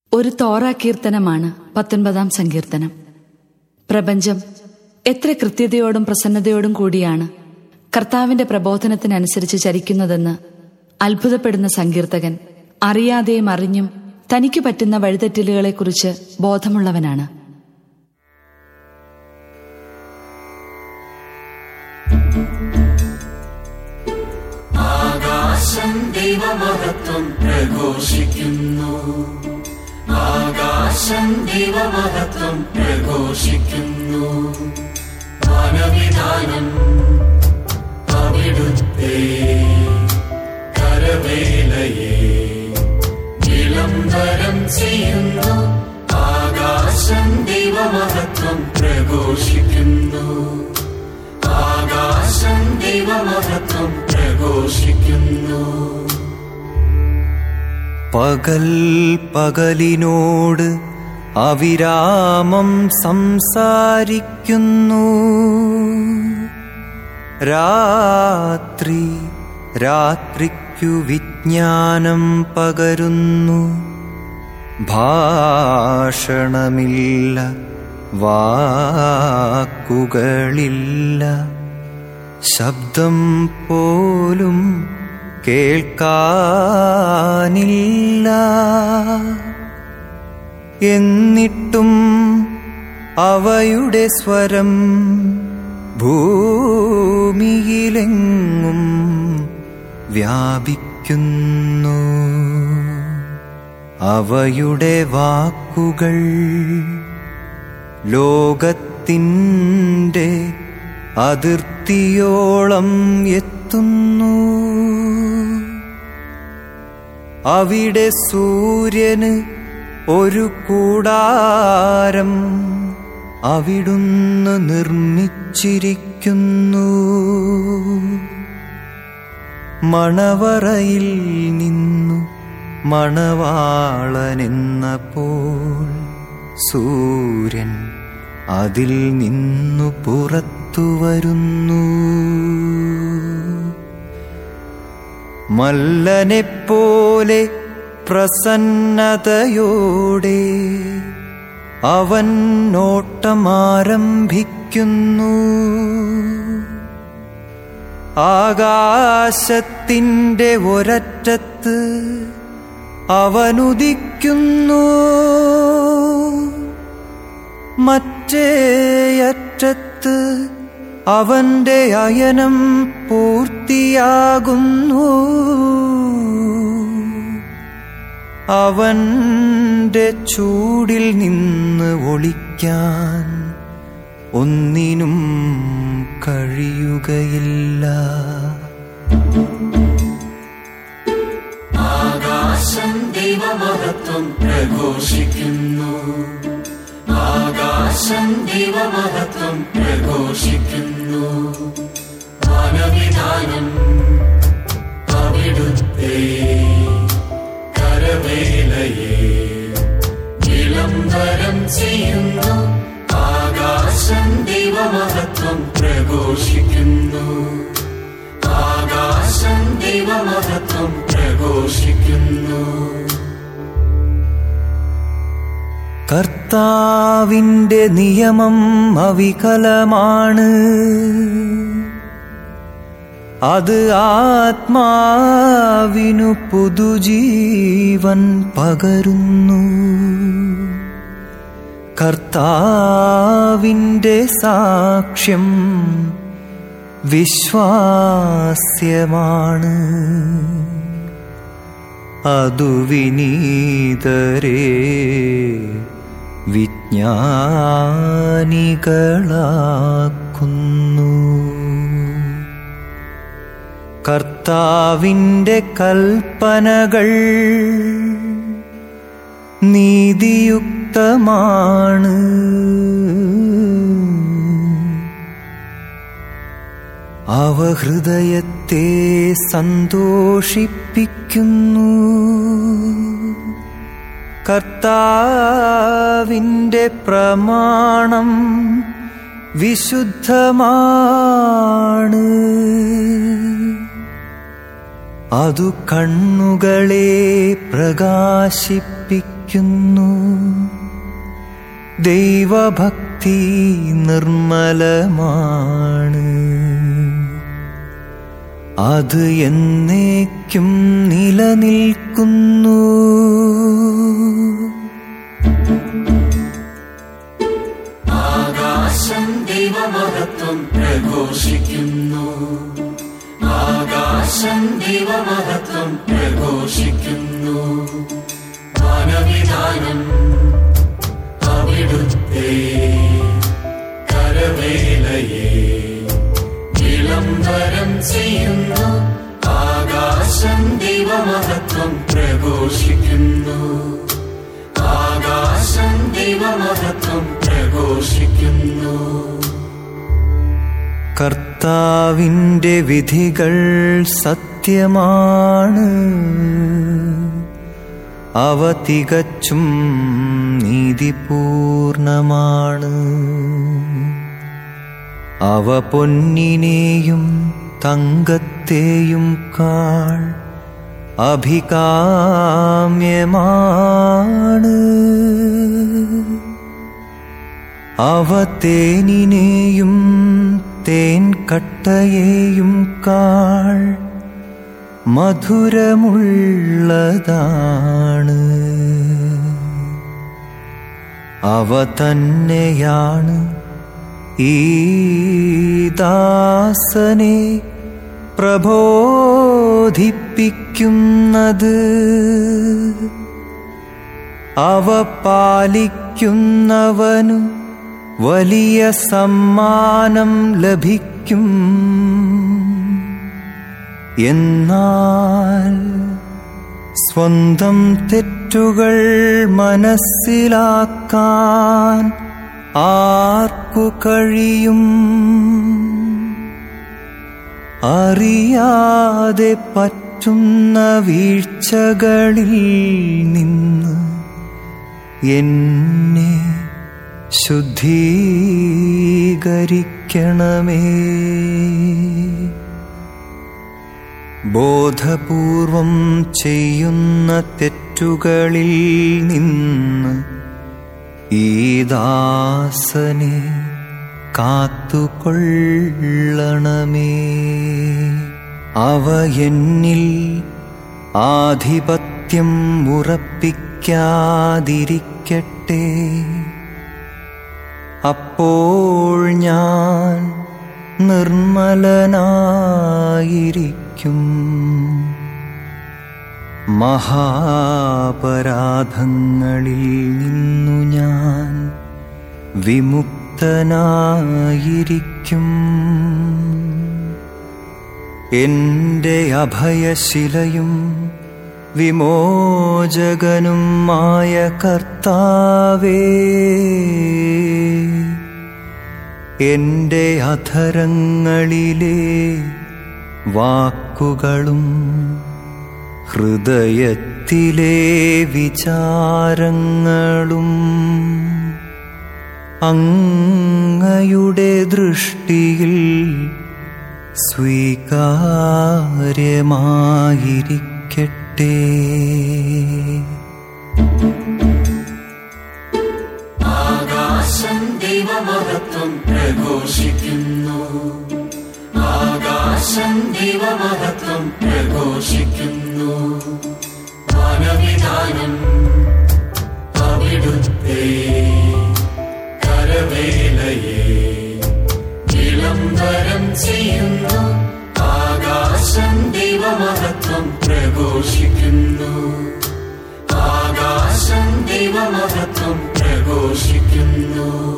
ഒരു തോറ കീർത്തനമാണ് പത്തൊൻപതാം സങ്കീർത്തനം പ്രപഞ്ചം എത്ര കൃത്യതയോടും പ്രസന്നതയോടും കൂടിയാണ് കർത്താവിന്റെ പ്രബോധനത്തിനനുസരിച്ച് ചരിക്കുന്നതെന്ന് അത്ഭുതപ്പെടുന്ന സങ്കീർത്തകൻ അറിയാതെയും അറിഞ്ഞും തനിക്ക് പറ്റുന്ന വഴിതെറ്റലുകളെക്കുറിച്ച് ബോധമുള്ളവനാണ് ആകാശം ദൈവമഹത്വം പ്രഘോഷിക്കുന്നു ആകാശം ദൈവമഹത്വം പ്രഘോഷിക്കുന്നു വനവിധാനം അവിടുത്തെ കരവേലയെ വിളംബരം ചെയ്യുന്നു ആകാശം ദൈവമഹത്വം പ്രഘോഷിക്കുന്നു ആകാശം ദൈവമഹത്വം പ്രഘോഷിക്കുന്നു പകൽ പകലിനോട് അവിരാമം സംസാരിക്കുന്നു രാത്രി രാത്രിക്കു വിജ്ഞാനം പകരുന്നു ഭാഷണമില്ല വാക്കുകളില്ല ശബ്ദം പോലും കേൾക്കാനില്ല എന്നിട്ടും അവയുടെ സ്വരം ഭൂമിയിലെങ്ങും വ്യാപിക്കുന്നു അവയുടെ വാക്കുകൾ ലോകത്തിൻ്റെ അതിർത്തിയോളം എത്തുന്നു അവിടെ സൂര്യന് ഒരു കൂടാരം അവിടുന്ന് നിർമ്മിച്ചിരിക്കുന്നു മണവറയിൽ നിന്നു മണവാളനെന്നപ്പോൾ സൂര്യൻ അതിൽ നിന്നു പുറത്തു വരുന്നു മല്ലനെപ്പോലെ പ്രസന്നതയോടെ അവൻ നോട്ടം ആരംഭിക്കുന്നു ആകാശത്തിൻ്റെ ഒരറ്റത്ത് അവനുദിക്കുന്നു മറ്റേയറ്റത്ത് അവന്റെ അയനം പൂർത്തിയാകുന്നു അവന്റെ ചൂടിൽ നിന്ന് ഒളിക്കാൻ ഒന്നിനും കഴിയുകയില്ല ആകാശം ദൈവമഹത്വം പ്രഘോഷിക്കുന്നു ആകാശം ദൈവമഹത്വം പ്രഘോഷിക്കുന്നു വനവിധാനം അവിടുത്തെ കരവേലയെ വിളംബരം ചെയ്യുന്നു ആകാശം ദൈവമഹത്വം പ്രഘോഷിക്കുന്നു ആകാശം ദൈവമഹത്വം പ്രഘോഷിക്കുന്നു കർത്താവിന്റെ നിയമം അവികലമാണ് അത് ആത്മാവിനു പുതുജീവൻ പകരുന്നു കർത്താവിന്റെ സാക്ഷ്യം വിശ്വാസ്യമാണ് അതു വിനീതരേ വിജ്ഞാനികളാക്കുന്നു കർത്താവിൻ്റെ കൽപ്പനകൾ നീതിയുക്തമാണ് അവ ഹൃദയത്തെ സന്തോഷിപ്പിക്കുന്നു കർത്താവിൻ്റെ പ്രമാണം വിശുദ്ധമാണ് അതു കണ്ണുകളെ പ്രകാശിപ്പിക്കുന്നു ദൈവഭക്തി നിർമ്മലമാണ് അത് എന്നേക്കും നിലനിൽക്കുന്നു ആകാശം ദൈവമഹത്വം പ്രഘോഷിക്കുന്നു ആകാശം ദൈവമഹത്വം പ്രഘോഷിക്കുന്നു വനവിധാനം അവിടുത്തെ കരവേലയെ വിളംബരം ചെയ്യുന്നു ആകാശം ദൈവമഹത്വം പ്രഘോഷിക്കുന്നു ആകാശം ദൈവമഹത്വം പ്രഘോഷിക്കുന്നു കർത്താവിൻ്റെ വിധികൾ സത്യമാണ് അവ തികച്ചും നീതിപൂർണമാണ് അവ പൊന്നിനെയും തങ്കത്തെയും കാൾ അഭികാമ്യമാണ് അവ തേനിനെയും തേൻ കട്ടയെയും കാൾ മധുരമുള്ളതാണ് അവ തന്നെയാണ് ഈ ദാസനെ പ്രബോധിപ്പിക്കുന്നത് അവ പാലിക്കുന്നവനു വലിയ സമ്മാനം ലഭിക്കും എന്നാൽ സ്വന്തം തെറ്റുകൾ മനസ്സിലാക്കാൻ ആർക്കു കഴിയും അറിയാതെ പറ്റുന്ന വീഴ്ചകളിൽ നിന്ന് എന്നെ ശുദ്ധീകരിക്കണമേ ബോധപൂർവം ചെയ്യുന്ന തെറ്റുകളിൽ നിന്ന് ഈ ദാസനെ കാത്തുകൊള്ളണമേ അവ എന്നിൽ ആധിപത്യം ഉറപ്പിക്കാതിരിക്കട്ടെ അപ്പോൾ ഞാൻ നിർമ്മലനായിരിക്കും മഹാപരാധങ്ങളിൽ നിന്നു ഞാൻ വിമുക്തനായിരിക്കും എന്റെ അഭയശിലയും വിമോചകനുമായ കർത്താവേ എന്റെ അധരങ്ങളിലെ വാക്കുകളും ഹൃദയത്തിലെ വിചാരങ്ങളും അങ്ങയുടെ ദൃഷ്ടിയിൽ സ്വീകാര്യമായിരിക്കട്ടെ ആകാശം ദൈവമഹത്വം പ്രഘോഷിക്കുന്നു ആകാശം ദൈവമഹത്വം പ്രഘോഷിക്കുന്നു വനവിധാനം അവിടുത്തെ കരവേലയെ വിളംബരം ചെയ്യുന്നു ആകാശം ദൈവമഹത്വം പ്രഘോഷിക്കുന്നു ആകാശം ദൈവമഹത്വം പ്രഘോഷിക്കുന്നു